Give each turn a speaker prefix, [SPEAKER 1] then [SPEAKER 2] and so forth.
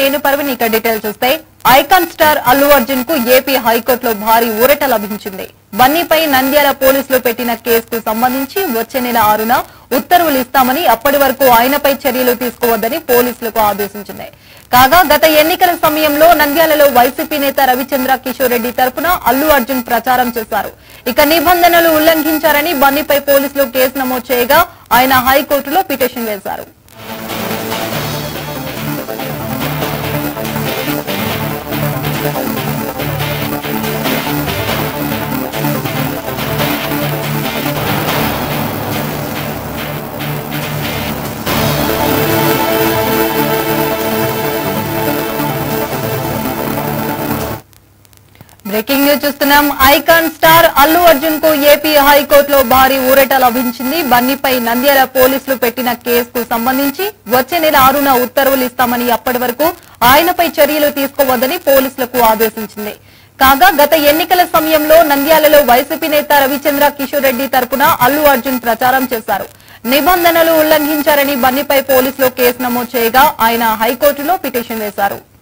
[SPEAKER 1] నేను పర్వీన్ ఇక డీటెయిల్ చూస్తే ఐకాన్ స్టార్ అల్లు అర్జున్ కు ఏపీ హైకోర్టులో భారీ ఊరట లభించింది బన్నీపై నంద్యాల పోలీసులు పెట్టిన కేసుకు సంబంధించి వచ్చే నెల ఆరున ఉత్తర్వులు ఇస్తామని అప్పటి వరకు ఆయనపై చర్యలు తీసుకోవద్దని పోలీసులకు ఆదేశించింది కాగా గత ఎన్నికల సమయంలో నంద్యాలలో వైసీపీ నేత రవిచంద్ర కిషోర్ రెడ్డి తరపున అల్లు అర్జున్ ప్రచారం చేశారు ఇక నిబంధనలు ఉల్లంఘించారని బన్నీపై పోలీసులు కేసు నమోదు చేయగా ఆయన హైకోర్టులో పిటిషన్ వేశారు బ్రేకింగ్ న్యూస్ చూస్తున్నాం ఐకాన్ స్టార్ అల్లు అర్జున్ కు ఏపీ హైకోర్టులో భారీ ఊరట లభించింది బన్నీపై నంద్యాల పోలీసులు పెట్టిన కేసుకు సంబంధించి వచ్చే నెల ఆరున ఉత్తర్వులు ఇస్తామని అప్పటి వరకు ఆయనపై చర్యలు తీసుకోవద్దని పోలీసులకు ఆదేశించింది కాగా గత ఎన్నికల సమయంలో నంద్యాలలో వైసీపీ నేత రవిచంద్ర కిషోర్ రెడ్డి తరపున అల్లు అర్జున్ ప్రచారం చేశారు నిబంధనలు ఉల్లంఘించారని బన్నీపై పోలీసులు కేసు నమోదు చేయగా ఆయన హైకోర్టులో పిటిషన్ వేశారు